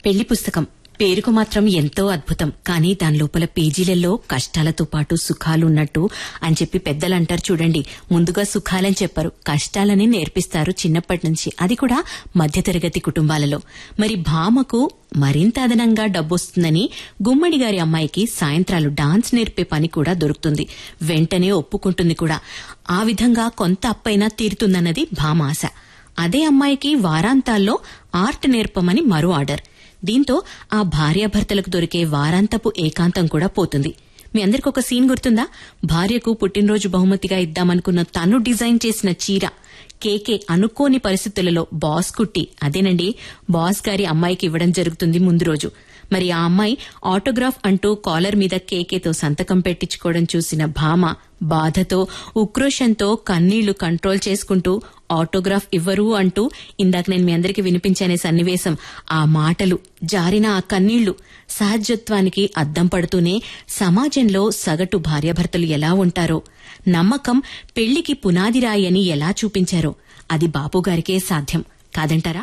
పెళ్లి పుస్తకం పేరుకు మాత్రం ఎంతో అద్భుతం కానీ దాని లోపల పేజీలలో కష్టాలతో పాటు సుఖాలున్నట్టు అని చెప్పి పెద్దలు అంటారు చూడండి ముందుగా సుఖాలని చెప్పరు కష్టాలని నేర్పిస్తారు చిన్నప్పటి నుంచి అది కూడా మధ్యతరగతి కుటుంబాలలో మరి భామకు మరింత అదనంగా డబ్బొస్తుందని గుమ్మడి గారి అమ్మాయికి సాయంత్రాలు డాన్స్ నేర్పే పని కూడా దొరుకుతుంది వెంటనే ఒప్పుకుంటుంది కూడా ఆ విధంగా కొంత అప్పైనా తీరుతుందన్నది భామ ఆశ అదే అమ్మాయికి వారాంతాల్లో ఆర్ట్ నేర్పమని మరో ఆర్డర్ దీంతో ఆ భార్యాభర్తలకు దొరికే వారాంతపు ఏకాంతం కూడా పోతుంది మీ అందరికి ఒక సీన్ గుర్తుందా భార్యకు పుట్టినరోజు బహుమతిగా ఇద్దామనుకున్న తను డిజైన్ చేసిన చీర కేకే అనుకోని పరిస్థితులలో బాస్ కుట్టి అదేనండి బాస్ గారి అమ్మాయికి ఇవ్వడం జరుగుతుంది ముందు రోజు మరి ఆ అమ్మాయి ఆటోగ్రాఫ్ అంటూ కాలర్ మీద కేకేతో సంతకం పెట్టించుకోవడం చూసిన భామ బాధతో ఉక్రోషంతో కన్నీళ్లు కంట్రోల్ చేసుకుంటూ ఆటోగ్రాఫ్ ఇవ్వరు అంటూ ఇందాక నేను మీ అందరికీ వినిపించనే సన్నివేశం ఆ మాటలు జారిన ఆ కన్నీళ్లు సహజత్వానికి అద్దం పడుతూనే సమాజంలో సగటు భార్యాభర్తలు ఎలా ఉంటారో నమ్మకం పెళ్లికి పునాదిరాయి అని ఎలా చూపించారో అది బాపుగారికే సాధ్యం కాదంటారా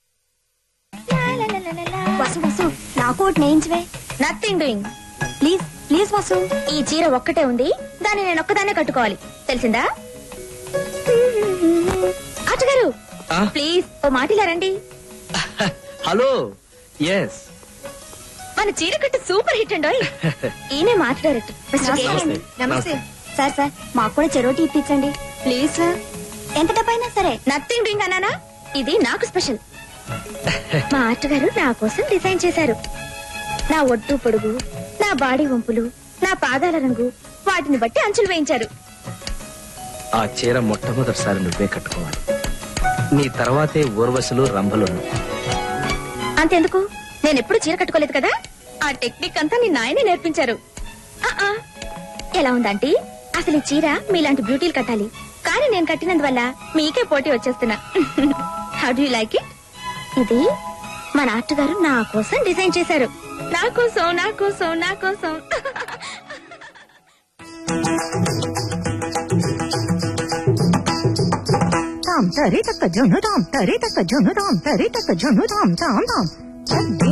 వసు వసు నాకు ఒకటి నేయించవే nothing doing please please Vasu ఈ చీర ఒక్కటే ఉంది దాన్ని నేను ఒక్కదాన్నే కట్టుకోవాలి తెలిసిందా అచ్చగారు ఆ? ప్లీజ్ ఓ మాట ఇలా రండి హలో ఎస్ మన చీర కట్టు సూపర్ హిట్ అండి ఈయనే మాట డైరెక్టర్ మిస్టర్ కే. నమస్తే. నమస్తే సార్ సార్ మాకు కూడా చెరోటి ఇప్పించండి ప్లీజ్ సార్ ఎంత డబ్బైనా సరే నథింగ్ డూయింగ్ అన్నానా ఇది నాకు స్పెషల్ మా ఆర్ట్ గారు నా కోసం డిజైన్ చేశారు నా ఒడ్డు పొడుగు నా బాడీ వంపులు నా పాదాల రంగు వాటిని బట్టి అంచులు వేయించారు ఆ చీర మొట్టమొదటిసారి నువ్వే కట్టుకోవాలి నీ తర్వాతే ఊర్వశులు రంభలు అంతెందుకు నేను ఎప్పుడు చీర కట్టుకోలేదు కదా ఆ టెక్నిక్ అంతా నీ నాయనే నేర్పించారు ఆ, ఆ. ఎలా ఉందంటీ అసలు ఈ చీర మీలాంటి బ్యూటీలు కట్టాలి కానీ నేను కట్టినందువల్ల మీకే పోటీ వచ్చేస్తున్నా హౌ డూ లైక్ ఇట్ ఇది మన ఆర్ట్ గారు నా కోసం డిజైన్ చేశారు నా కోసం నా కోసం నా కోసం తాం తరి తక్క జును తాం తరి తక్క జును తాం తరి తక్క జును తాం తాం తాం తద్ది